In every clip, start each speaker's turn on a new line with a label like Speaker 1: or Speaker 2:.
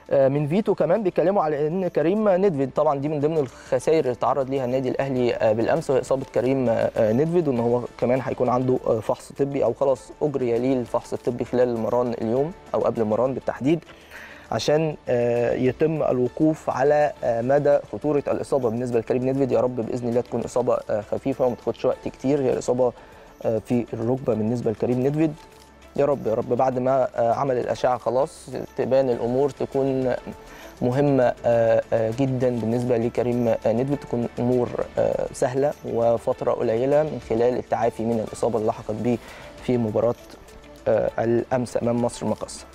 Speaker 1: من فيتو كمان بيتكلموا على ان كريم نيدفيد طبعا دي من ضمن الخسائر اللي تعرض ليها النادي الاهلي بالامس وهي اصابه كريم نيدفيد وان هو كمان هيكون عنده فحص طبي او خلاص اجري ليه الفحص الطبي خلال المران اليوم او قبل المران بالتحديد عشان يتم الوقوف على مدى خطوره الاصابه بالنسبه لكريم نيدفيد يا رب باذن الله تكون اصابه خفيفه وما تاخدش وقت كتير هي الاصابه في الركبه بالنسبه لكريم نيدفيد يا رب يا رب بعد ما عمل الاشعه خلاص تبان الامور تكون مهمه جدا بالنسبه لكريم نيدفيد تكون امور سهله وفتره قليله من خلال التعافي من الاصابه اللي لحقت به في مباراه الامس امام مصر المقصه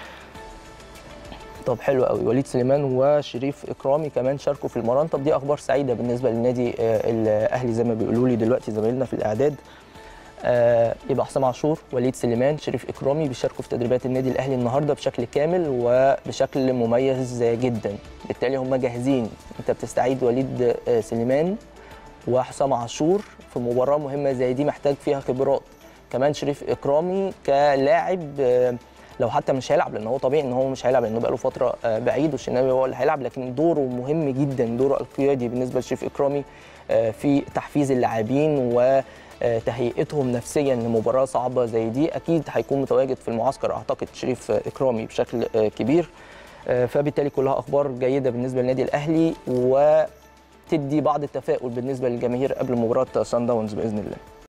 Speaker 1: طب حلو قوي وليد سليمان وشريف اكرامي كمان شاركوا في المران طب دي اخبار سعيده بالنسبه للنادي الاهلي زي ما بيقولوا لي دلوقتي زمايلنا في الاعداد آه يبقى حسام عاشور وليد سليمان شريف اكرامي بيشاركوا في تدريبات النادي الاهلي النهارده بشكل كامل وبشكل مميز جدا بالتالي هم جاهزين انت بتستعيد وليد آه سليمان وحسام عاشور في مباراه مهمه زي دي محتاج فيها خبرات كمان شريف اكرامي كلاعب آه لو حتى مش هيلعب لان هو طبيعي ان هو مش هيلعب لانه بقاله فتره بعيد والشناوي هو اللي هيلعب لكن دوره مهم جدا دوره القيادي بالنسبه لشريف اكرامي في تحفيز اللاعبين و تهيئتهم نفسيا لمباراه صعبه زي دي اكيد هيكون متواجد في المعسكر اعتقد شريف اكرامي بشكل كبير فبالتالي كلها اخبار جيده بالنسبه للنادي الاهلي وتدي بعض التفاؤل بالنسبه للجماهير قبل مباراه سان داونز باذن الله